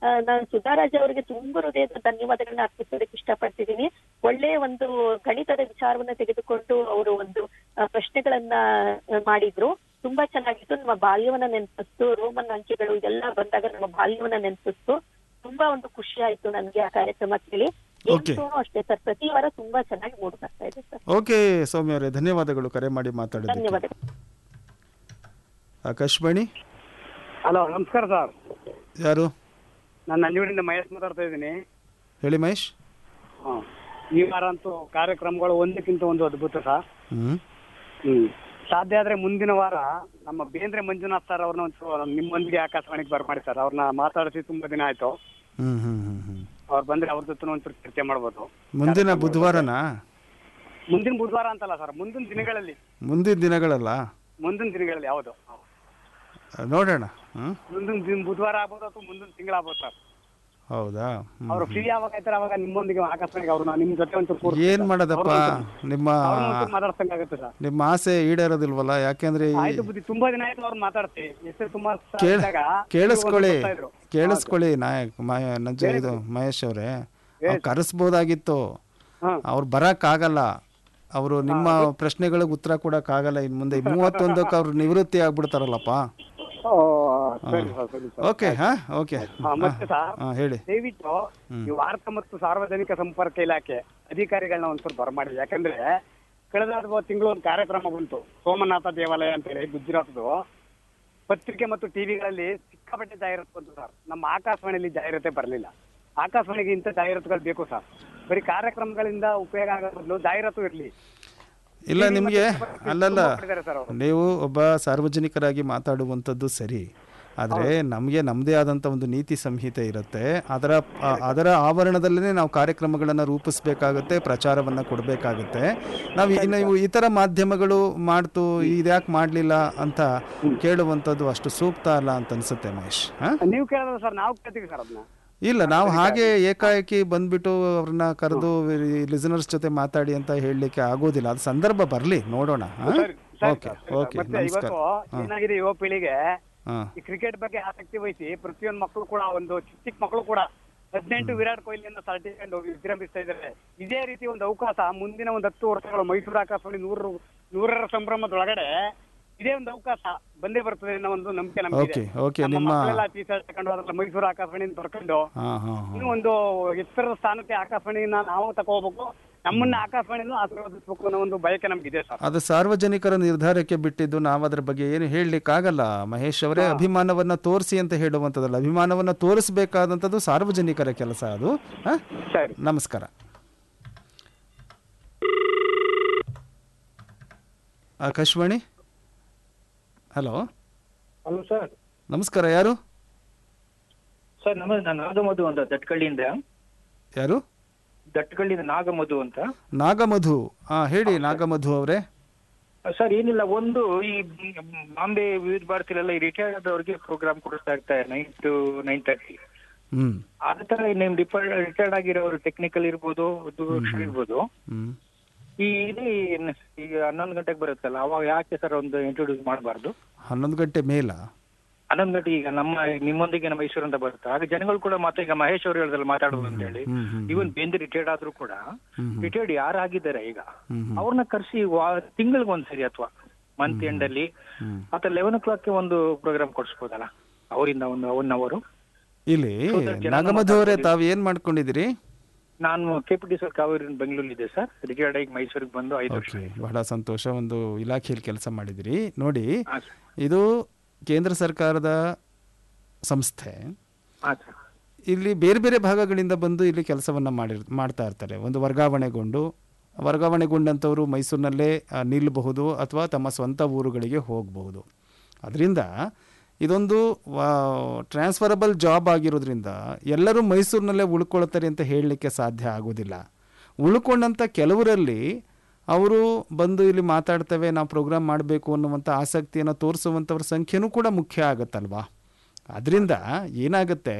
ಆ, ನಾನು ಸುಧಾರಾಜ್ ಅವರಿಗೆ ತುಂಬ ಹೃದಯದ ಧನ್ಯವಾದಗಳನ್ನ ಅರ್ಪಿಸೋದಕ್ಕೆ ಇಷ್ಟಪಡ್ತಿದ್ದೀನಿ ಒಳ್ಳೆ ಒಂದು ಗಣಿತದ ವಿಚಾರವನ್ನ ತೆಗೆದುಕೊಂಡು ಅವರು ಒಂದು ಆ, ಪ್ರಶ್ನೆಗಳನ್ನ ಆ, ಮಾಡಿದ್ರು ತುಂಬಾ ಚೆನ್ನಾಗಿತ್ತು ನಮ್ಮ ಬಾಲ್ಯವನ್ನ ನೆನಪಿಸ್ತು ರೋಮನ್ ಅಂಕೆಗಳು ಇದೆಲ್ಲ ಬಂದಾಗ ನಮ್ಮ ಬಾಲ್ಯವನ್ನ ನೆನಪಿಸ್ತು ತುಂಬಾ ಒಂದು ಖುಷಿ ಆಯ್ತು ನನ್ಗೆ ಆ ಕಾರ್ಯಕ್ರಮ ಕೇಳಿ Okay. ಏನ್ ಅಷ್ಟೇ ಸರ್ ಪ್ರತಿ ವಾರ ತುಂಬಾ ಚೆನ್ನಾಗಿ ಮೂಡ್ ಬರ್ತಾ ಇದೆ ಸರ್ ಓಕೆ ಸೌಮ್ಯ ಅವರೇ ಧನ್ಯವಾದಗಳು ಕರೆ ಮಾಡಿ ಮಾತಾಡೋದಕ್ಕೆ ಧನ್ಯವಾದಗಳು ಆಕಾಶವಾಣಿ ಹಲೋ ನಮಸ್ಕಾರ ಸರ್ ಯಾರು ನಾನು ನಂಜೂರಿಂದ ಮಹೇಶ್ ಮಾತಾಡ್ತಾ ಇದ್ದೀನಿ ಹೇಳಿ ಮಹೇಶ್ ಹಾಂ ಈ ವಾರ ಅಂತೂ ಕಾರ್ಯಕ್ರಮಗಳು ಒಂದಕ್ಕಿಂತ ಒಂದು ಅದ್ಭುತ ಸರ್ ಹ್ಮ್ ಹ್ಮ್ ಸಾಧ್ಯ ಆದ್ರೆ ಮುಂದಿನ ವಾರ ನಮ್ಮ ಬೇಂದ್ರೆ ಮಂಜುನಾಥ್ ಸರ್ ಅವ್ರನ್ನ ಒಂದು ನಿಮ್ಮೊಂದಿಗೆ ಆಕಾಶವಾಣಿಗೆ ಬರ್ಮಾಡಿ ಸರ್ ಅವ್ರನ್ನ ಮಾತಾಡಿಸಿ ತುಂಬಾ ದಿನ ಆಯ್ತು ಹ್ಮ್ ಹ್ಮ್ ಹ್ಮ್ ಹ್ಮ್ ಅವ್ರು ಬಂದ್ರೆ ಅವ್ರ ಜೊತೆ ಒಂಚೂರು ಚರ್ಚೆ ಮಾಡ್ಬೋದು ಮುಂದಿನ ಬುಧವಾರನಾ ಮುಂದಿನ ಬುಧವಾರ ಅಂತಲ್ಲ ಸರ್ ಮುಂದಿನ ದಿನಗಳಲ್ಲಿ ಮುಂದಿನ ದಿನಗಳಲ್ಲ ಮುಂದಿನ ದಿನಗಳಲ್ಲಿ ಯಾವುದು ನೋಡೋಣ ಹ್ಮ್ ಮುಂದಿನ ದಿನ ಬುಧವಾರ ಆಗ್ಬೋದು ಅಥವಾ ಮುಂದಿನ ತಿಂಗಳಾಗ್ಬೋದು ಸರ್ ಹೌದಾ ಹ್ಮ್. ಅವ್ರು ಫ್ರೀ ಯಾವಾಗ ಆಯ್ತಾರೆ ಅವಾಗ ನಿಮ್ಮೊಂದಿಗೆ ಆಕಾಶವಾಣಿಗೆ ಅವ್ರನ್ನ ನಿಮ್ ಜೊತೆ ಒಂಚೂರು ಕೂರ್ಸಿ ಏನ್ ಮಾಡೋದಪ್ಪ ನಿಮ್ಮ ಅವ್ರನ್ನ ಒಂಚೂರು ಮಾತಾಡ್ಸಂಗಾಗುತ್ತೆ ಸರ್ ನಿಮ್ಮ ಆಸೆ ಈಡೇರೋದಿಲ್ವಲ್ಲ ಯಾಕೆಂದ್ರೆ ಈ- ಆಯ್ತು ಬುದ್ಧಿ ತುಂಬಾ ದಿನ ಆಯ್ತು ಅವ್ರು ಮಾತಾಡ್ತಿ ಎಸ್ ತುಂಬಾ ಕೇಳ ಇದ್ದಾಗ ಕೇಳಿಸ್ಕೊಳ್ಳಿ ಬರ್ತಾ ಇದ್ರು. ಕೇಳಿಸ್ಕೊಳ್ಳಿ ನಾಯಕ್ ಮಹ ನಂಜ ಇದು ಮಹೇಶ್ ಅವರೇ ಅವ್ರು ಕರೆಸ್ಬೋದಾಗಿತ್ತು ಹಾ. ಅವ್ರು ಬರಕ್ಕಾಗಲ್ಲ ಅವರು ನಿಮ್ಮ ಪ್ರಶ್ನೆಗಳಿಗೆ ಉತ್ತರ ಕೊಡಕ್ಕಾಗಲ್ಲ ಇನ್ ಮುಂದೆ ಮೂವತ್ತೊಂದಕ್ಕೆ ಅವ್ರು ನಿವೃತ್ತಿ ಆಗ್ಬಿಡ್ತಾರಲ್ಲಪ್ಪ ಓ, ಸರಿ ಸರ್, ಸರಿ ಸರ್. ಓಕೆ ಹಾ ಓಕೆ ಹಾ, ಮತ್ತೆ ಸರ್ ಹಾ ಹೇಳಿ ದಯವಿಟ್ಟು ಈ ವಾರ್ತಾ ಮತ್ತು ಸಾರ್ವಜನಿಕ ಸಂಪರ್ಕ ಇಲಾಖೆ ಅಧಿಕಾರಿಗಳನ್ನ ಒಂದ್ಸಲ ಬರಮಾಡಿ ಯಾಕಂದ್ರೆ ಕಳೆದ ತಿಂಗಳು ಒಂದು ಕಾರ್ಯಕ್ರಮ ಬಂತು ಸೋಮನಾಥ ದೇವಾಲಯ ಅಂತ ಹೇಳಿ ಗುಜರಾತ್ದು ಪತ್ರಿಕೆ ಮತ್ತು ಟಿವಿಗಳಲ್ಲಿ ಸಿಕ್ಕಾಪಟ್ಟೆ ಜಾಹೀರಾತು ಬಂತು ಸರ್ ನಮ್ಮ ಆಕಾಶವಾಣಿಯಲ್ಲಿ ಜಾಹೀರಾತೆ ಬರಲಿಲ್ಲ ಆಕಾಶವಾಣಿಗೆ ಇಂಥ ಜಾಹೀರಾತುಗಳು ಬೇಕು ಸರ್ ಬರೀ ಕಾರ್ಯಕ್ರಮಗಳಿಂದ ಉಪಯೋಗ ಆಗೋ ಬದಲು ಜಾಹೀರಾತು ಇರಲಿ ಇಲ್ಲ ನಿಮಗೆ ಅಲ್ಲಲ್ಲ ಮಾಡಿದ್ದಾರೆ ಸರ್ ಅವರು ನೀವು ಒಬ್ಬ ಸಾರ್ವಜನಿಕರಾಗಿ ಮಾತಾಡುವಂಥದ್ದು ಸರಿ ಆದರೆ ನಮಗೆ ನಮ್ಮದೇ ಆದಂಥ ಒಂದು ನೀತಿ ಸಂಹಿತೆ ಇರುತ್ತೆ ಅದರ ಆ- ಅದರ ಆವರಣದಲ್ಲೇ ನಾವು ಕಾರ್ಯಕ್ರಮಗಳನ್ನು ರೂಪಿಸ್ಬೇಕಾಗುತ್ತೆ ಪ್ರಚಾರವನ್ನು ಕೊಡಬೇಕಾಗುತ್ತೆ ನಾವು ಈ- ನೀವು ಇತರ ಮಾಧ್ಯಮಗಳು ಮಾಡ್ತು ಇದ್ಯಾಕೆ ಮಾಡಲಿಲ್ಲ ಅಂತ ಕೇಳುವಂಥದ್ದು ಅಷ್ಟು ಸೂಕ್ತ ಅಲ್ಲ ಅಂತ ಅನಿಸುತ್ತೆ ಮಹೇಶ್ ಹಾಂ ನೀವು ಕೇಳಿದ್ರೆ ಸರ್ ನಾವು ಕೇಳ್ತೀವಿ ಸರ್ ಅದನ್ನ ಇಲ್ಲ ನಾವು ಹಾಗೆ ಏಕಾಏಕಿ ಬಂದ್ಬಿಟ್ಟು ಅವ್ರನ್ನ ಕರೆದು ಲಿಸನರ್ಸ್ ಜೊತೆ ಮಾತಾಡಿ ಅಂತ ಹೇಳಲಿಕ್ಕೆ ಆಗೋದಿಲ್ಲ ಅದು ಸಂದರ್ಭ ಬರಲಿ ನೋಡೋಣ ಹಾಂ ಸರಿ, ಸರಿ ಓಕೆ ಸರ್, ಸರಿ ಓಕೆ ಸರ್. ಮತ್ತೆ ನಮಸ್ಕಾರ ಇವತ್ತು ಏನಾಗಿದೆ ಯುವ ಪೀಳಿಗೆ ಹಾಂ ಈ ಕ್ರಿಕೆಟ್ ಬಗ್ಗೆ ಆಸಕ್ತಿ ವಹಿಸಿ ಪ್ರತಿಯೊಂದು ಮಕ್ಕಳು ಕೂಡ ಒಂದು ಚಿಕ್ಕ ಚಿಕ್ಕ ಮಕ್ಕಳು ಕೂಡ ಹದಿನೆಂಟು ವಿರಾಟ್ ಕೊಹ್ಲಿಯನ್ನು ಸರ್ಟಿಫಿಕೇಟ್ ವಿಜೃಂಭಿಸ್ತಾ ಇದ್ದಾರೆ ಇದೇ ರೀತಿ ಒಂದು ಅವಕಾಶ ಮುಂದಿನ ಒಂದು ಹತ್ತು ವರ್ಷಗಳು ಮೈಸೂರು ಆಕಾಶವಾಣಿ ನೂರು ನೂರರ ಸಂಭ್ರಮದೊಳಗಡೆ ಇದೇ ಒಂದು ಅವಕಾಶ ಬಂದೇ ಬರ್ತದೆ ಅನ್ನೋ ಒಂದು ನಂಬಿಕೆ ನಮಗೆ ಓಕೆ ಓಕೆ ನಿಮ್ಮ ಟಿ ಶರ್ಟ್ ತಗೊಂಡು ಅದ್ರಲ್ಲಿ ಮೈಸೂರು ಆಕಾಶವಾಣಿಯಿಂದ ಬರ್ಕೊಂಡು ಹಾಂ ಹಾಂ ಹಾಂ ಇನ್ನೂ ಒಂದು ಎತ್ತರದ ಸ್ಥಾನಕ್ಕೆ ಆಕಾಶವಾಣಿನ ನಾವು ತಗೋಬೇಕು ನಮ್ಮನ್ನ ಆಕಾಶವಾಣಿನೂ ಆಶೀರ್ವದಿಸಬೇಕು ಅನ್ನೋ ಒಂದು ಬಯಕೆ ನಮ್ಗಿದೆ ಸರ್ ಅದು ಸಾರ್ವಜನಿಕರ ನಿರ್ಧಾರಕ್ಕೆ ಬಿಟ್ಟಿದ್ದು ನಾವು ಅದ್ರ ಬಗ್ಗೆ ಏನು ಹೇಳಲಿಕ್ಕಾಗಲ್ಲ ಮಹೇಶ್ ಅವರೇ ಅಭಿಮಾನವನ್ನ ತೋರಿಸಿ ಅಂತ ಹೇಳುವಂಥದ್ದಲ್ಲ ಅಭಿಮಾನವನ್ನ ತೋರಿಸಬೇಕಾದಂಥದ್ದು ಸಾರ್ವಜನಿಕರ ಕೆಲಸ ಅದು ಹಾಂ ಸರಿ ನಮಸ್ಕಾರ ಆಕಾಶವಾಣಿ ಹಲೋ ಹಲೋ ಸರ್ ನಮಸ್ಕಾರ ಯಾರು ಸರ್ ನಮಸ್ತೆ ನಾನು ನಾಗಮಧು ಅಂತ ದಟ್ಕಳ್ಳಿಯಿಂದ ಯಾರು ದಟ್ಕಳ್ಳಿಯಿಂದ ನಾಗಮಧು ಅಂತ ನಾಗಮಧು ಹಾಂ ಹೇಳಿ ನಾಗಮಧು ಅವರೇ ಸರ್ ಏನಿಲ್ಲ ಒಂದು ಈ ಬಾಂಬೆ ವಿವಿಧ ಭಾರತಿಲೆಲ್ಲ ಈ ರಿಟೈರ್ಡ್ ಆದವ್ರಿಗೆ ಪ್ರೋಗ್ರಾಮ್ ಕೊಡಿಸ್ತಾ ಇರ್ತಾರೆ ನೈನ್ ಟು ನೈನ್ ತರ್ಟಿ ಹ್ಞೂ ಅದೇ ತರ ನಿಮ್ ರಿಟೈರ್ಡ್ ಆಗಿರೋರು ಟೆಕ್ನಿಕಲ್ ಇರ್ಬೋದು ದೂರದರ್ಶನ ಇರ್ಬೋದು ಹ್ಞೂ ಈ ಇದು ಈಗ ಹನ್ನೊಂದು ಗಂಟೆಗೆ ಬರುತ್ತಲ್ಲ ಅವಾಗ ಯಾಕೆ ಸರ್ ಒಂದು ಇಂಟ್ರೊಡ್ಯೂಸ್ ಮಾಡಬಾರ್ದು ಹನ್ನೊಂದು ಗಂಟೆ ಮೇಲ ಹನ್ನೊಂದು ಗಂಟೆ ಈಗ ನಮ್ಮ ನಿಮ್ಮೊಂದಿಗೆ ನಮ್ಮ ಮೈಸೂರು ಅಂತ ಬರುತ್ತೆ ಆಗ ಜನಗಳು ಕೂಡ ಮತ್ತೆ ಈಗ ಮಹೇಶ್ ಅವರು ಹೇಳಿದ್ರಲ್ಲ ಮಾತಾಡುದು ಅಂತ ಹೇಳಿ ಹ್ಮ್, ಹ್ಮ್, ಇವನ್ ಬೇಂದ್ರೆ ರಿಟೈರ್ಡ್ ಆದ್ರೂ ಕೂಡ ಹ್ಮ್, ಹ್ಮ್. ರಿಟೈರ್ಡ್ ಯಾರಾಗಿದ್ದಾರೆ ಈಗ ಹ್ಮ್, ಹ್ಮ್. ಅವ್ರನ್ನ ಕರ್ಸಿ ತಿಂಗಳಿಗೆ ಒಂದ್ಸರಿ ಅಥವಾ ಮಂತ್ ಎಂಡ್ ಅಲ್ಲಿ ಹ್ಮ್. ಅಥವಾ ಲೆವೆನ್ ಓ ಕ್ಲಾಕ್ಗೆ ಒಂದು ಪ್ರೋಗ್ರಾಮ್ ಕೊಡಿಸ್ಬೋದಲ್ಲ ಅವರಿಂದ ಒಂದು ಒನ್ ಅವರು ಇಲ್ಲಿ So that ಜನ ನಾಗಮಧು ಅವರೇ ಮಾತಾಡ್ಬೋದು. ತಾವು ಏನ್ ಮಾಡ್ಕೊಂಡಿದ್ದೀರಿ ನಾನು K P T sir Kaveri ಬೆಂಗಳೂರಲ್ಲಿ ಇದೆ ಸರ್ ರಿಟೈರ್ಡ್ ಆಗಿ ಮೈಸೂರಿಗೆ ಬಂದು ಐದು ವರ್ಷ ಓಕೆ ಬಹಳ ಸಂತೋಷ ಒಂದು ಇಲಾಖೆಯಲ್ಲಿ ಕೆಲಸ ಮಾಡಿದಿರಿ ನೋಡಿ ಹಾ ಸರ್ ಇದು ಕೇಂದ್ರ ಸರ್ಕಾರದ ಸಂಸ್ಥೆ ಹಾ ಸರ್ ಇಲ್ಲಿ ಬೇರೆ ಬೇರೆ ಭಾಗಗಳಿಂದ ಬಂದು ಇಲ್ಲಿ ಕೆಲಸವನ್ನು ಮಾಡಿ ಮಾಡ್ತಾ ಇರ್ತಾರೆ ಒಂದು ವರ್ಗಾವಣೆಗೊಂಡು ವರ್ಗಾವಣೆಗೊಂಡಂಥವರು ಮೈಸೂರಿನಲ್ಲೇ ಆ, ನಿಲ್ಲಬಹುದು ಅಥವಾ ತಮ್ಮ ಸ್ವಂತ ಊರುಗಳಿಗೆ ಹೋಗಬಹುದು ಅದರಿಂದ ಇದೊಂದು ಟ್ರಾನ್ಸ್ಫರಬಲ್ ಜಾಬ್ ಆಗಿರೋದ್ರಿಂದ ಎಲ್ಲರೂ ಮೈಸೂರಿನಲ್ಲೇ ಉಳ್ಕೊಳ್ತಾರೆ ಅಂತ ಹೇಳಲಿಕ್ಕೆ ಸಾಧ್ಯ ಆಗೋದಿಲ್ಲ ಉಳ್ಕೊಂಡಂಥ ಕೆಲವರಲ್ಲಿ ಅವರು ಬಂದು ಇಲ್ಲಿ ಮಾತಾಡ್ತೇವೆ ನಾವು ಪ್ರೋಗ್ರಾಮ್ ಮಾಡಬೇಕು ಅನ್ನುವಂಥ ಆಸಕ್ತಿಯನ್ನು ತೋರಿಸುವಂಥವ್ರ ಸಂಖ್ಯೆನೂ ಕೂಡ ಮುಖ್ಯ ಆಗುತ್ತಲ್ವಾ ಅದರಿಂದ ಏನಾಗುತ್ತೆ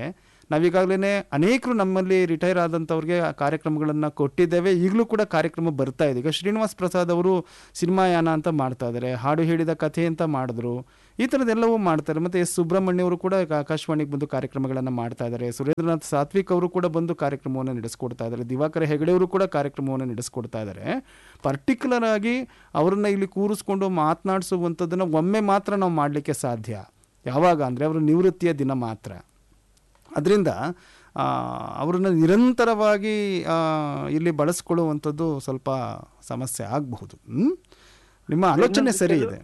ನಾವೀಗಾಗಲೇ ಅನೇಕರು ನಮ್ಮಲ್ಲಿ ರಿಟೈರ್ ಆದಂಥವ್ರಿಗೆ ಆ ಕಾರ್ಯಕ್ರಮಗಳನ್ನು ಕೊಟ್ಟಿದ್ದೇವೆ ಈಗಲೂ ಕೂಡ ಕಾರ್ಯಕ್ರಮ ಬರ್ತಾ ಇದೆ ಈಗ ಶ್ರೀನಿವಾಸ್ ಪ್ರಸಾದ್ ಅವರು ಸಿನಿಮಾಯಾನ ಅಂತ ಮಾಡ್ತಾ ಇದ್ದಾರೆ ಹಾಡು ಹೇಳಿದ ಕಥೆ ಅಂತ ಮಾಡಿದ್ರು ಈ ಥರದ್ದೆಲ್ಲವೂ ಮಾಡ್ತಾರೆ ಮತ್ತು ಎಸ್ ಸುಬ್ರಹ್ಮಣ್ಯ ಅವರು ಕೂಡ ಈಗ ಆಕಾಶವಾಣಿಗೆ ಬಂದು ಕಾರ್ಯಕ್ರಮಗಳನ್ನು ಮಾಡ್ತಾ ಇದ್ದಾರೆ ಸುರೇಂದ್ರನಾಥ್ ಸಾತ್ವಿಕ್ ಅವರು ಕೂಡ ಬಂದು ಕಾರ್ಯಕ್ರಮವನ್ನು ನಡೆಸ್ಕೊಡ್ತಾ ಇದ್ದಾರೆ ದಿವಾಕರ ಹೆಗಡೆ ಅವರು ಕೂಡ ಕಾರ್ಯಕ್ರಮವನ್ನು ನಡೆಸ್ಕೊಡ್ತಾ ಇದ್ದಾರೆ ಪರ್ಟಿಕ್ಯುಲರ್ ಆಗಿ ಅವ್ರನ್ನ ಇಲ್ಲಿ ಕೂರಿಸ್ಕೊಂಡು ಮಾತನಾಡಿಸುವಂಥದ್ದನ್ನು ಒಮ್ಮೆ ಮಾತ್ರ ನಾವು ಮಾಡಲಿಕ್ಕೆ ಸಾಧ್ಯ ಯಾವಾಗ ಅಂದರೆ ಅವರು ನಿವೃತ್ತಿಯ ದಿನ ಮಾತ್ರ ಅದರಿಂದ ಅವ್ರನ್ನ ನಿರಂತರವಾಗಿ ಆ, ಇಲ್ಲಿ ಬಳಸ್ಕೊಳ್ಳುವಂಥದ್ದು ಸ್ವಲ್ಪ ಸಮಸ್ಯೆ ಆಗಬಹುದು ಹ್ಮ್? ನಿಮ್ಮ ಆಲೋಚನೆ ಸರಿ ಇದೆ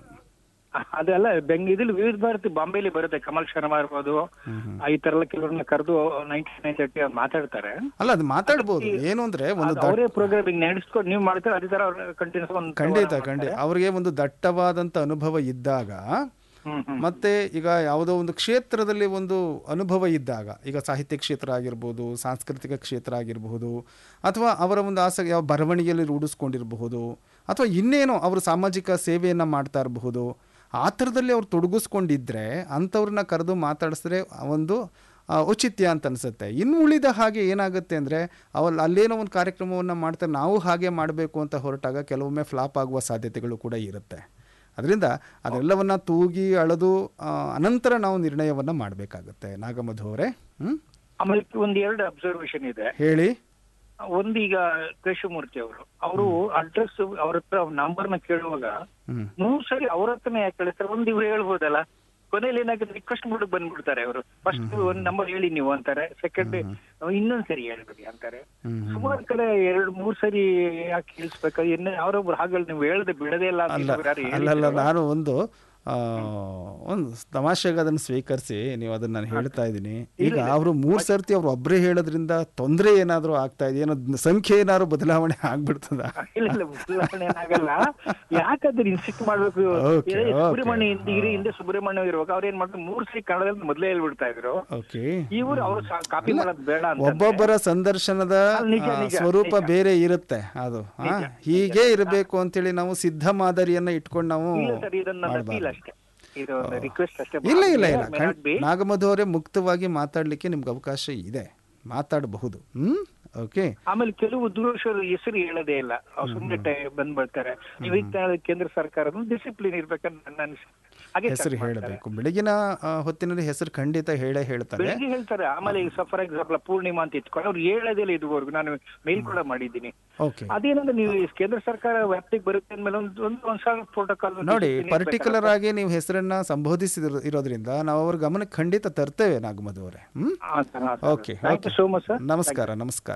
ಅದೆಲ್ಲ ಬೆಂಗ್ ಇದ್ರಲ್ಲಿ ವಿವಿಧ ಭಾರತಿ ಬಾಂಬೆಲಿ ಬರುತ್ತೆ ಕಮಲ್ ಶರ್ಮಾ ಇರ್ಬೋದು ಆ, ಈ ತರ ಎಲ್ಲ ಕೆಲವ್ರನ್ನ ಕರೆದು ನೈನ್ಟಿ ನೈನ್ ತರ್ಟಿ ಅವ್ರು ಮಾತಾಡ್ತಾರೆ ಅಲ್ಲ ಅದು ಮಾತಾಡ್ಬೋದು ಏನು ಅಂದರೆ ಒಂದು ಅದು ಅವರೇ ಪ್ರೋಗ್ರಾಮಿಂಗ್ ನಡೆಸ್ಕೊಂಡು ನೀವು ಮಾಡ್ತಾರೆ ಅದೇ ತರ ಅವ್ರು ಕಂಟಿನ್ಯೂಸ್ ಒಂದು ಖಂಡಿತ ಖಂಡಿತ ಅವರಿಗೆ ಒಂದು ದಟ್ಟವಾದಂಥ ಅನುಭವ ಇದ್ದಾಗ ಹ್ಮ್ ಹ್ಮ್ ಮತ್ತೆ ಈಗ ಯಾವುದೋ ಒಂದು ಕ್ಷೇತ್ರದಲ್ಲಿ ಒಂದು ಅನುಭವ ಇದ್ದಾಗ ಈಗ ಸಾಹಿತ್ಯ ಕ್ಷೇತ್ರ ಆಗಿರ್ಬೋದು ಸಾಂಸ್ಕೃತಿಕ ಕ್ಷೇತ್ರ ಆಗಿರಬಹುದು ಅಥವಾ ಅವರ ಒಂದು ಆಸಕ್ತಿ ಯಾವ ಬರವಣಿಗೆಯಲ್ಲಿ ರೂಢಿಸ್ಕೊಂಡಿರಬಹುದು ಅಥವಾ ಇನ್ನೇನೋ ಅವರು ಸಾಮಾಜಿಕ ಸೇವೆಯನ್ನು ಮಾಡ್ತಾ ಇರಬಹುದು ಆ ಥರದಲ್ಲಿ ಅವ್ರು ತೊಡಗಿಸ್ಕೊಂಡಿದ್ರೆ ಅಂಥವ್ರನ್ನ ಕರೆದು ಮಾತಾಡಿಸಿದ್ರೆ ಒಂದು ಆ, ಔಚಿತ್ಯ ಅಂತ ಅನಿಸುತ್ತೆ ಇನ್ನು ಉಳಿದ ಹಾಗೆ ಏನಾಗುತ್ತೆ ಅಂದರೆ ಅವಲ್ಲಿ ಅಲ್ಲೇನೋ ಒಂದು ಕಾರ್ಯಕ್ರಮವನ್ನು ಮಾಡ್ತಾರೆ ನಾವು ಹಾಗೆ ಮಾಡಬೇಕು ಅಂತ ಹೊರಟಾಗ ಕೆಲವೊಮ್ಮೆ ಫ್ಲಾಪ್ ಆಗುವ ಸಾಧ್ಯತೆಗಳು ಕೂಡ ಇರುತ್ತೆ ಅದರಿಂದ ಅದೆಲ್ಲವನ್ನ ತೂಗಿ ಅಳೆದು ಆ, ಅನಂತರ ನಾವು ನಿರ್ಣಯವನ್ನು ಮಾಡಬೇಕಾಗುತ್ತೆ ನಾಗಮಧು ಅವರೇ ಹ್ಞೂ ಆಮೇಲೆ ಒಂದ್ ಎರಡು ಅಬ್ಸರ್ವೇಷನ್ ಇದೆ ಹೇಳಿ ಒಂದು ಈಗ ಕೇಶವಮೂರ್ತಿ ಅವರು ಅವರು ಅಡ್ರೆಸ್ ಅವ್ರ ಹತ್ರ ನಂಬರ್ನ ಕೇಳುವಾಗ ಹ್ಞೂ ಮೂರ್ ಸರಿ ಅವ್ರ ಹತ್ರನೇ ಯಾಕೆ ಕೇಳ್ತಾರೆ ಒಂದ್ ಇವ್ರು ಹೇಳ್ಬೋದಲ್ಲ ಕೊನೆಯಲ್ಲಿ ಏನಾಗುತ್ತೆ ರಿಕ್ವೆಸ್ಟ್ ಮಾಡಕ್ ಬಂದ್ಬಿಡ್ತಾರೆ ಅವರು ಫಸ್ಟ್ ಒಂದ್ ನಂಬರ್ ಹೇಳಿ ನೀವು ಅಂತಾರೆ ಸೆಕೆಂಡ್ ಇನ್ನೊಂದ್ ಸರಿ ಹೇಳ್ಬಿಡಿ ಅಂತಾರೆ ಹ್ಮ್, ಸುಮಾರು ಕಡೆ ಎರಡ್ ಮೂರ್ ಸರಿ ಯಾಕೆ ಕೇಳಿಸ್ಬೇಕು ಏನೇ ಯಾರೊಬ್ರು ಹಾಗೆ ನೀವು ಹೇಳ್ದೆ ಬಿಡದೇ ಇಲ್ಲ ಅಂತ ಅಲ್ಲ ಇನ್ನೊಬ್ರು ಯಾರು ಅಲ್ಲಲ್ಲ ಹೇಳಿದ್ರು. ನಾನು ಒಂದು ಆ, ಒಂದು ತಮಾಷೆಗೆ ಅದನ್ನು ಸ್ವೀಕರಿಸಿ ನೀವು ಅದನ್ನು ನಾನು ಹೇಳ್ತಾ ಇದ್ದೀನಿ ಈಗ ಅವರು ಮೂರು ಸರ್ತಿ ಅವ್ರು ಒಬ್ಬರೇ ಹೇಳೋದ್ರಿಂದ ತೊಂದರೆ ಏನಾದರೂ ಆಗ್ತಾ ಇದೆ ಏನೋ ಸಂಖ್ಯೆ ಏನಾದ್ರು ಬದಲಾವಣೆ ಆಗ್ಬಿಡ್ತದ ಇಲ್ಲ ಇಲ್ಲ ಬದಲಾವಣೆ ಏನಾಗಲ್ಲ ಯಾಕಂದ್ರೆ ಇನ್ಸಿಸ್ಟ್ ಮಾಡ್ಬೇಕು Okay, ಏ, okay. ಸುಬ್ರಹ್ಮಣ್ಯ ಹಿಂದೆ ಇರಿ ಹಿಂದೆ ಸುಬ್ರಹ್ಮಣ್ಯ ಇರುವಾಗ ಅವ್ರ ಏನ್ ಮಾಡ್ತಾರೆ ಮೂರ್ ಸರಿ ಕನ್ನಡದಲ್ಲಿ ಮೊದ್ಲೇ ಹೇಳ್ಬಿಡ್ತಾ ಇದ್ರು ಓಕೆ ಇವ್ರು ಅವ್ರು ಕಾಪಿ ಮಾಡೋದು ಬೇಡ ಅಂತ ಒಬ್ಬೊಬ್ಬರ ಸಂದರ್ಶನದ ಅಲ್ಲ, ನಿಜ, ಆ, ನಿಜ, ಸ್ವರೂಪ ನಿಜ. ಬೇರೆ ಇರುತ್ತೆ ಅದು ಆ, ಹೀಗೆ ಇರಬೇಕು ಅಂತೇಳಿ ನಾವು ಸಿದ್ಧ ಮಾದರಿಯನ್ನ ಇಟ್ಕೊಂಡು ನಾವು ಇಲ್ಲ ಸರ್ ಇದನ್ನ ನನ್ನ ಫೀಲ್ ಮಾಡ್ಬಾರ್ದು. ಅಷ್ಟೇ ಇದು ಒಂದು ರಿಕ್ವೆಸ್ಟ್ ಅಷ್ಟೇ ಇಲ್ಲ ಇಲ್ಲ ಇಲ್ಲ May ಖಂಡ್- not be. ನಾಗಮಧು ಅವರೇ ಮುಕ್ತವಾಗಿ ಮಾತಾಡ್ಲಿಕ್ಕೆ ನಿಮ್ಗೆ ಅವಕಾಶ ಇದೆ ಮಾತಾಡಬಹುದು ಹ್ಮ್ ಓಕೆ ಆಮೇಲೆ ಕೆಲವು ದೂರದರ್ಶನ ಹೆಸರು ಹೇಳೋದೇ ಇಲ್ಲ ಅವ್ರು ಸುಮ್ಮನೆ ಬಂದ್ಬಿಡ್ತಾರೆ ನೀವು ಈಗ ಕೇಂದ್ರ ಸರ್ಕಾರದ ಡಿಸಿಪ್ಲಿನ್ ಇರ್ಬೇಕಂತ ನನ್ನ ಅನಿಸಿಕೆ ಹಾಗೆ ಹೆಸರು start ಮಾಡ್ತಾರೆ. ಹೇಳಬೇಕು ಬೆಳಗಿನ ಆ, ಹೊತ್ತಿನಲ್ಲಿ ಹೆಸರು ಖಂಡಿತ ಹೇಳೇ ಹೇಳ್ತಾರೆ ಬೆಳಿಗ್ಗೆ ಹೇಳ್ತಾರೆ ಆಮೇಲೆ ಈಗ ಫಾರ್ ಎಕ್ಸಾಂಪಲ್ ಪೂರ್ಣಿಮಾ ಅಂತ ಇಟ್ಕೊಂಡು ಅವ್ರು ಹೇಳೋದಿಲ್ಲ ಇದುವರೆಗೂ ನಾನು ಮೇಲ್ ಕೂಡ ಮಾಡಿದ್ದೀನಿ ಓಕೆ ಅದೇನಂದ್ರೆ ನೀವು ಈ ಕೇಂದ್ರ ಸರ್ಕಾರ ವ್ಯಾಪ್ತಿಗೆ ಬರುತ್ತೆ ಅಂದ್ಮೇಲೆ ಒಂದು ಒಂದು ಒಂದ್ ಸಾವಿರ ಪ್ರೋಟೋಕಾಲ್ ನೋಡಿ ಪರ್ಟಿಕ್ಯುಲರ್ ಆಗಿ ನೀವು ಹೆಸರನ್ನ ಸಂಬೋಧಿಸಿದ ಇರೋದ್ರಿಂದ ನಾವು ಅವ್ರ ಗಮನಕ್ಕೆ ಖಂಡಿತ ತರ್ತೇವೆ ನಾಗಮಧು ಅವರೇ hmm okay thank you so much sir ನಮಸ್ಕಾರ ನಮಸ್ಕಾರ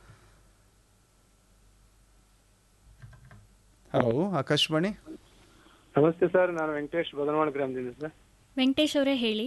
ಹಲೋ ಆಕಾಶವಾಣಿ ನಮಸ್ತೆ ಸರ್ ನಾನು ವೆಂಕಟೇಶ್ ಬದನವಾಡ ಗ್ರಾಮದಿಂದ ಸರ್ ವೆಂಕಟೇಶ್ ಅವರೇ ಹೇಳಿ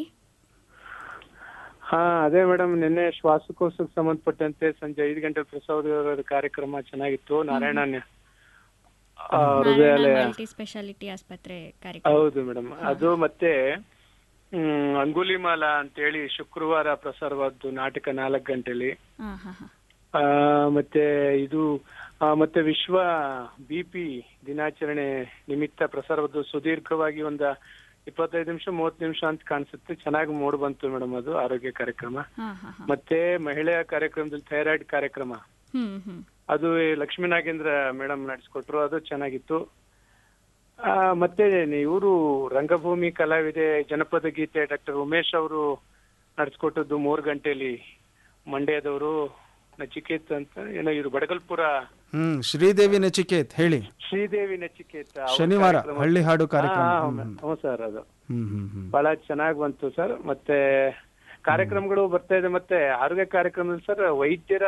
ಹಾ ಅದೇ ಮೇಡಮ್ ನಿನ್ನೆ ಶ್ವಾಸಕೋಶಕ್ಕೆ ಸಂಬಂಧಪಟ್ಟಂತೆ ಸಂಜೆ ಐದು ಗಂಟೆ ಪ್ರಸಾದ ಕಾರ್ಯಕ್ರಮ ಚೆನ್ನಾಗಿತ್ತು ನಾರಾಯಣ ನೆ- ಆ, ಹೃದಯಾಲಯ ಮಲ್ಟಿ ಸ್ಪೆಷಾಲಿಟಿ ಆಸ್ಪತ್ರೆ ಕಾರ್ಯಕ್ರಮ ಹೌದು ಮೇಡಮ್ ಅದು ಮತ್ತೆ ಹ್ಮ್ ಅಂಗುಲಿಮಾಲ ಅಂತೇಳಿ ಶುಕ್ರವಾರ ಪ್ರಸಾರವಾದ್ದು ನಾಟಕ ನಾಲ್ಕು ಗಂಟೆಲಿ ಹಾ ಹಾ ಹಾ ಆ, ಮತ್ತೆ ಇದು ಆ, ಮತ್ತೆ ವಿಶ್ವ ಬಿ ಪಿ ದಿನಾಚರಣೆ ನಿಮಿತ್ತ ಪ್ರಸಾರವಾದ್ದು ಸುದೀರ್ಘವಾಗಿ ಒಂದ ಇಪ್ಪತ್ತೈದು ನಿಮಿಷ ಮೂವತ್ತು ನಿಮಿಷ ಅಂತ ಕಾಣಿಸುತ್ತೆ ಚೆನ್ನಾಗಿ ಮೂಡ್ ಬಂತು ಮೇಡಮ್ ಅದು ಆರೋಗ್ಯ ಕಾರ್ಯಕ್ರಮ ಹಾ ಹಾ ಹಾ ಮತ್ತೆ ಮಹಿಳೆಯ ಕಾರ್ಯಕ್ರಮದಲ್ಲಿ ಥೈರಾಯ್ಡ್ ಕಾರ್ಯಕ್ರಮ ಹ್ಮ್ ಹ್ಮ್ ಅದು ಈ ಲಕ್ಷ್ಮೀ ನಾಗೇಂದ್ರ ಮೇಡಮ್ ನಡೆಸ್ಕೊಟ್ರು ಅದು ಚೆನ್ನಾಗಿತ್ತು ಆ, ಮತ್ತೆ ಇವರು ರಂಗಭೂಮಿ ಕಲಾವಿದೆ ಜನಪದ ಗೀತೆ ಡಾಕ್ಟರ್ ಉಮೇಶ್ ಅವರು ನಡೆಸ್ಕೊಟ್ಟದ್ದು ಮೂರು ಗಂಟೆಯಲ್ಲಿ ಮಂಡ್ಯದವರು ನಚಿಕೇತ್ ಅಂತ ಏನೋ ಇವರು ಬಡಗಲ್ಪುರ ಹ್ಮ್ ಶ್ರೀದೇವಿ ನಚಿಕೇತ್ ಹೇಳಿ ಶ್ರೀದೇವಿ ನಚಿಕೇತ್ ಅವ್ರ ಶನಿವಾರ ಕಾರ್ಯಕ್ರಮ- ಹಳ್ಳಿ ಹಾಡು ಕಾರ್ಯಕ್ರಮ ಹಾ, ಹ್ಮ್, ಹಾ, ಹ್ಞೂ ಸರ್ ಅದು ಹ್ಮ್ ಹ್ಮ್ ಹ್ಮ್ ಬಹಳ ಚೆನ್ನಾಗಿ ಬಂತು ಸರ್ ಮತ್ತೆ ಕಾರ್ಯಕ್ರಮಗಳು ಬರ್ತಾ ಇದೆ ಮತ್ತೆ ಆರೋಗ್ಯ ಕಾರ್ಯಕ್ರಮದಲ್ಲಿ ಸರ್ ವೈದ್ಯರ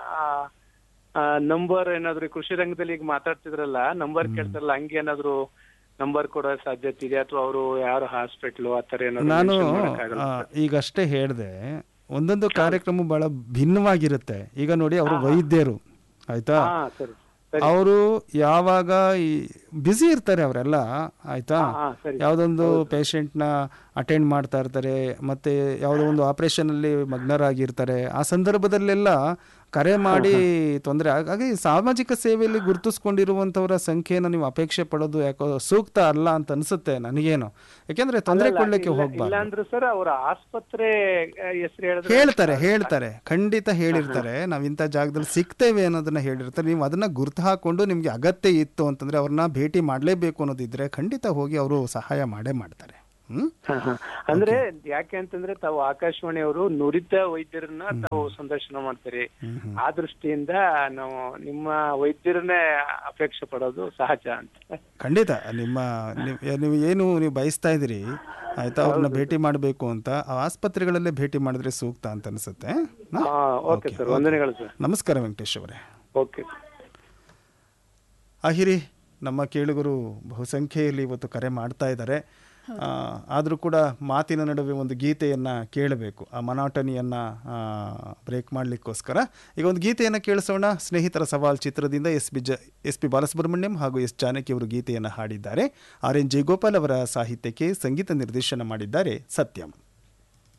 ನಂಬರ್ ಏನಾದ್ರು ಈ ಕೃಷಿ ರಂಗದಲ್ಲಿ ಈಗ ಮಾತಾಡ್ತಿದ್ರಲ್ಲ ನಂಬರ್ ಕೇಳ್ತಾರಲ್ಲ ಹಂಗೆ ಏನಾದ್ರು ನಂಬರ್ ಕೊಡೋ ಸಾಧ್ಯತೆ ಇದೆ ಅಥವಾ ಅವರು ಯಾರು ಹಾಸ್ಪಿಟ್ಲು ಆತರ ಏನಾದ್ರು ನಾನು mention ಮಾಡಕ್ಕಾಗಲ್ಲ ಆ, ಸರ್? ಈಗಷ್ಟೇ ಹೇಳಿದೆ ಒಂದೊಂದು ಕಾರ್ಯಕ್ರಮ ಬಹಳ ಭಿನ್ನವಾಗಿರುತ್ತೆ ಈಗ ನೋಡಿ ಅವರು ವೈದ್ಯರು ಆಯ್ತಾ ಹಾ ಸರಿ ಸರಿ ಅವರು ಯಾವಾಗ ಈ ಬ್ಯುಸಿ ಇರ್ತಾರೆ ಅವರೆಲ್ಲ ಆಯ್ತಾ ಹಾ ಸರಿ ಯಾವುದೊಂದು ಪೇಷಂಟ್ನ ಅಟೆಂಡ್ ಮಾಡ್ತಾ ಇರ್ತಾರೆ ಮತ್ತೆ ಯಾವುದೋ ಒಂದು ಆಪರೇಷನಲ್ಲಿ ಮಗ್ನರಾಗಿರ್ತಾರೆ ಆ ಸಂದರ್ಭದಲ್ಲೆಲ್ಲ ಕರೆ ಮಾಡಿ ತೊಂದರೆ ಹಾಗಾಗಿ ಸಾಮಾಜಿಕ ಸೇವೆಯಲ್ಲಿ ಗುರುತಿಸ್ಕೊಂಡಿರುವಂಥವರ ಸಂಖ್ಯೆಯನ್ನು ನೀವು ಅಪೇಕ್ಷೆ ಪಡೋದು ಯಾಕೋ ಸೂಕ್ತ ಅಲ್ಲ ಅಂತ ಅನ್ಸುತ್ತೆ ನನಗೇನು ಯಾಕೆಂದ್ರೆ ತೊಂದರೆ ಕೊಡ್ಲಿಕ್ಕೆ ಇಲ್ಲ ಹೋಗ್ಬಾರ್ದು ಅಂದ್ರೂ ಸರ್ ಅವರ ಆಸ್ಪತ್ರೆ ಹೆಸರು ಹೇಳಿದ್ರೆ ಹೇಳ್ತಾರೆ ಹೇಳ್ತಾರೆ ಖಂಡಿತ ಹೇಳಿರ್ತಾರೆ ನಾವ್ ಇಂಥ ಜಾಗದಲ್ಲಿ ಸಿಗ್ತೇವೆ ಅನ್ನೋದನ್ನ ಹೇಳಿರ್ತಾರೆ ನೀವು ಅದನ್ನ ಗುರ್ತು ಹಾಕೊಂಡು ನಿಮ್ಗೆ ಅಗತ್ಯ ಇತ್ತು ಅಂತಂದ್ರೆ ಅವ್ರನ್ನ ಭೇಟಿ ಮಾಡಲೇಬೇಕು ಅನ್ನೋದಿದ್ರೆ ಖಂಡಿತ ಹೋಗಿ ಅವರು ಸಹಾಯ ಮಾಡೇ ಮಾಡ್ತಾರೆ ಹ್ಮ್ ಹ, ಹ. ಅಂದ್ರೆ ಯಾಕೆ ಅಂತಂದ್ರೆ ತಾವು ಆಕಾಶವಾಣಿಯವರು ನುರಿತ ವೈದ್ಯರನ್ನ ತಾವು ಸಂದರ್ಶನ ಮಾಡ್ತೀರಿ ಆ ದೃಷ್ಟಿಯಿಂದ ನಾವು ನಿಮ್ಮ ವೈದ್ಯರನ್ನೇ ಅಪೇಕ್ಷೆ ಪಡೋದು ಸಹಜ ಅಂತ ಖಂಡಿತ ನಿಮ್ಮ ನೀವ್- ನೀವು ಏನು ನೀವು ಬಯಸ್ತಾ ಇದ್ದೀರಿ ಆಯ್ತಾ ಅವ್ರನ್ನ ಭೇಟಿ ಮಾಡಬೇಕು ಅಂತ ಆ ಆಸ್ಪತ್ರೆಗಳಲ್ಲೇ ಭೇಟಿ ಮಾಡಿದ್ರೆ ಸೂಕ್ತ ಅಂತ ಅನ್ಸುತ್ತೆ ಹ್ಮ್? ಹಾ ಓಕೆ ಸರ್ ವಂದನೆಗಳು ಸರ್ ನಮಸ್ಕಾರ ವೆಂಕಟೇಶ್ ಅವರೇ ಓಕೆ ಆಹಿರಿ ನಮ್ಮ ಕೇಳುಗರು ಬಹುಸಂಖ್ಯೆಯಲ್ಲಿ ಇವತ್ತು ಕರೆ ಮಾಡ್ತಾ ಇದ್ದಾರೆ ಆದರೂ ಕೂಡ ಮಾತಿನ ನಡುವೆ ಒಂದು ಗೀತೆಯನ್ನು ಕೇಳಬೇಕು ಆ ಮನಾಟನಿಯನ್ನು ಬ್ರೇಕ್ ಮಾಡಲಿಕ್ಕೋಸ್ಕರ ಈಗ ಒಂದು ಗೀತೆಯನ್ನು ಕೇಳಿಸೋಣ ಸ್ನೇಹಿತರ ಸವಾಲ್ ಚಿತ್ರದಿಂದ ಎಸ್ ಬಿ ಜ ಎಸ್ ಪಿ ಬಾಲಸುಬ್ರಹ್ಮಣ್ಯಂ ಹಾಗೂ ಎಸ್ ಜಾನಕಿ ಅವರು ಗೀತೆಯನ್ನು ಹಾಡಿದ್ದಾರೆ ಆರ್ ಎನ್ ಜಯಗೋಪಾಲ್ ಅವರ ಸಾಹಿತ್ಯಕ್ಕೆ ಸಂಗೀತ ನಿರ್ದೇಶನ ಮಾಡಿದ್ದಾರೆ ಸತ್ಯಂ